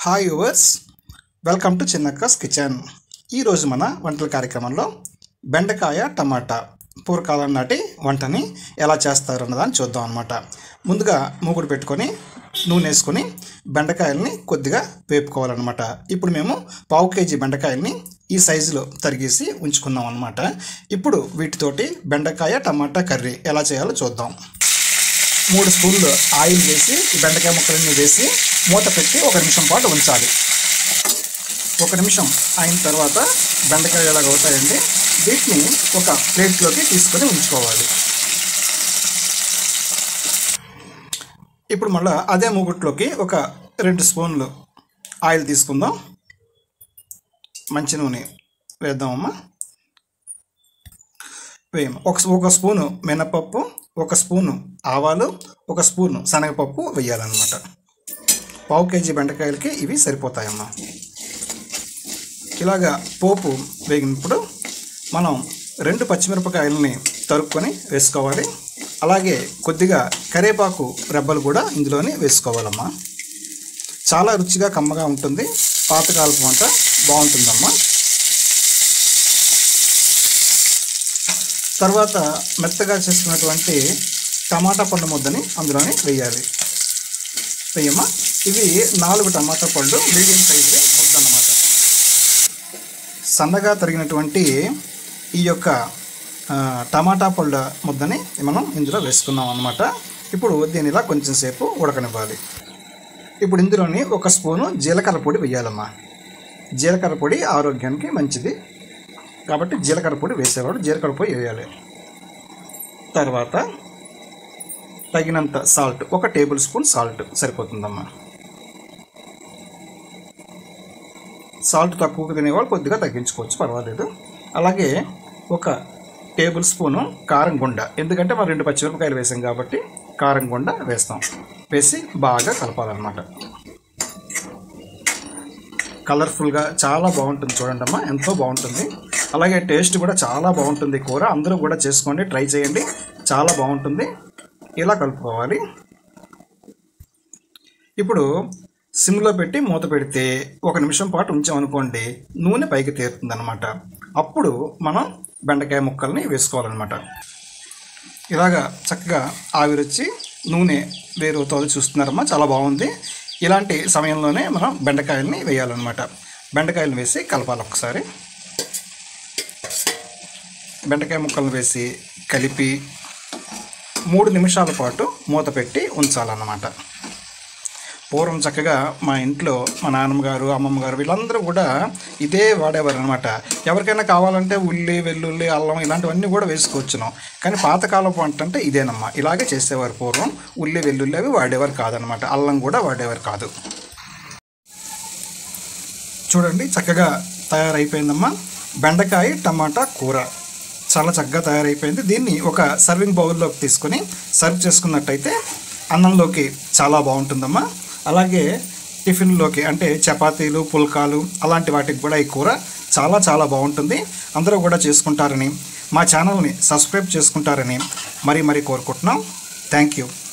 hi yours welcome to చిన్నక్కస్ kitchen ఈరోజు మన వంటల కార్యక్రమంలో బెండకాయ టమాటా పూర్వకాలం నాటి వంటని ఎలా చేస్తారు అన్నదాన్ని చూద్దాం అనమాట ముందుగా మూగుడు పెట్టుకొని నూనె వేసుకొని బెండకాయల్ని కొద్దిగా వేపుకోవాలన్నమాట ఇప్పుడు మేము పావు కేజీ బెండకాయల్ని ఈ సైజులో తరిగేసి ఉంచుకున్నాం అనమాట ఇప్పుడు వీటితోటి బెండకాయ టమాటా కర్రీ ఎలా చేయాలో చూద్దాం మూడు స్పూన్లు ఆయిల్ వేసి ఈ బెండకాయ ముక్కలన్నీ వేసి మూత పెట్టి ఒక నిమిషం పాటు ఉంచాలి ఒక నిమిషం అయిన తర్వాత బెండకాయలు ఎలాగ అవుతాయండి వీటిని ఒక ప్లేట్లోకి తీసుకొని ఉంచుకోవాలి ఇప్పుడు మళ్ళీ అదే మూగుట్లోకి ఒక రెండు స్పూన్లు ఆయిల్ తీసుకుందాం మంచి నూనె వేద్దామమ్మా వేయం ఒక ఒక స్పూను మినపప్పు ఒక స్పూను ఆవాలు ఒక స్పూను శనగపప్పు వేయాలన్నమాట పావు కేజీ బెండకాయలకి ఇవి సరిపోతాయమ్మా ఇలాగా పోపు వేగినప్పుడు మనం రెండు పచ్చిమిరపకాయలని తరుక్కొని వేసుకోవాలి అలాగే కొద్దిగా కరేపాకు రెబ్బలు కూడా ఇందులోనే వేసుకోవాలమ్మా చాలా రుచిగా కమ్మగా ఉంటుంది పాతకాలపు వంట బాగుంటుందమ్మా తర్వాత మెత్తగా చేసుకున్నటువంటి టమాటా పండు ముద్దని అందులోనే వేయాలి వేయమ్మా ఇవి నాలుగు టమాటా పళ్ళు మీడియం సైజు ముద్ద అన్నమాట సన్నగా తరిగినటువంటి ఈ యొక్క ఆ, టమాటా పళ్ళ ముద్దని మనం ఇందులో వేసుకున్నాం అన్నమాట ఇప్పుడు దీని ఇలా కొంచెం సేపు ఉడకనివ్వాలి ఇప్పుడు ఇందులోని ఒక స్పూను జీలకర్ర పొడి వేయాలమ్మా జీలకర్ర పొడి ఆరోగ్యానికి మంచిది కాబట్టి జీలకర్ర పొడి వేసేవాడు జీలకర్ర పొడి వేయాలి తర్వాత తగినంత సాల్ట్ ఒక టేబుల్ స్పూన్ సాల్ట్ సరిపోతుందమ్మా సాల్ట్ తక్కువగా తినేవాళ్ళు కొద్దిగా తగ్గించుకోవచ్చు పర్వాలేదు అలాగే ఒక టేబుల్ స్పూను కారం గుండ ఎందుకంటే మనం రెండు పచ్చిమిరపకాయలు వేసాం కాబట్టి కారం గుండ వేస్తాం వేసి బాగా కలపాలన్నమాట కలర్ఫుల్గా చాలా బాగుంటుంది చూడండి అమ్మా ఎంతో బాగుంటుంది అలాగే టేస్ట్ కూడా చాలా బాగుంటుంది ఈ కూర అందరూ కూడా చేసుకోండి ట్రై చేయండి చాలా బాగుంటుంది ఇలా కలుపుకోవాలి ఇప్పుడు సిమ్లో పెట్టి మూత పెడితే ఒక నిమిషం పాటు ఉంచామనుకోండి నూనె పైకి తేరుతుంది అనమాట అప్పుడు మనం బెండకాయ ముక్కల్ని వేసుకోవాలన్నమాట ఇలాగా చక్కగా ఆవిరొచ్చి నూనె వేరువుతుంది చూస్తున్నారమ్మా చాలా బాగుంది ఇలాంటి సమయంలోనే మనం బెండకాయల్ని వేయాలన్నమాట బెండకాయలు వేసి కలపాలి ఒకసారి బెండకాయ ముక్కలను వేసి కలిపి మూడు నిమిషాల పాటు మూత పెట్టి ఉంచాలన్నమాట పూర్వం చక్కగా మా ఇంట్లో మా నాన్నమ్మ గారు అమ్మమ్మ గారు వీళ్ళందరూ కూడా ఇదే వాడేవారు అనమాట ఎవరికైనా కావాలంటే ఉల్లి వెల్లుల్లి అల్లం ఇలాంటివన్నీ కూడా వేసుకోవచ్చును కానీ పాతకాలపు వంట అంటే ఇదేనమ్మా ఇలాగే చేసేవారు పూర్వం ఉల్లి వెల్లుల్లి అవి వాడేవారు కాదనమాట అల్లం కూడా వాడేవారు కాదు చూడండి చక్కగా తయారైపోయిందమ్మా బెండకాయ టమాటా కూర చాలా చక్కగా తయారైపోయింది దీన్ని ఒక సర్వింగ్ బౌల్లోకి తీసుకొని సర్వ్ చేసుకున్నట్టయితే అన్నంలోకి చాలా బాగుంటుందమ్మా అలాగే టిఫిన్లోకి అంటే చపాతీలు పుల్కాలు అలాంటి వాటికి కూడా ఈ కూర చాలా చాలా బాగుంటుంది అందరూ కూడా చేసుకుంటారని మా ఛానల్ని సబ్స్క్రైబ్ చేసుకుంటారని మరీ మరీ కోరుకుంటున్నాం థ్యాంక్ యూ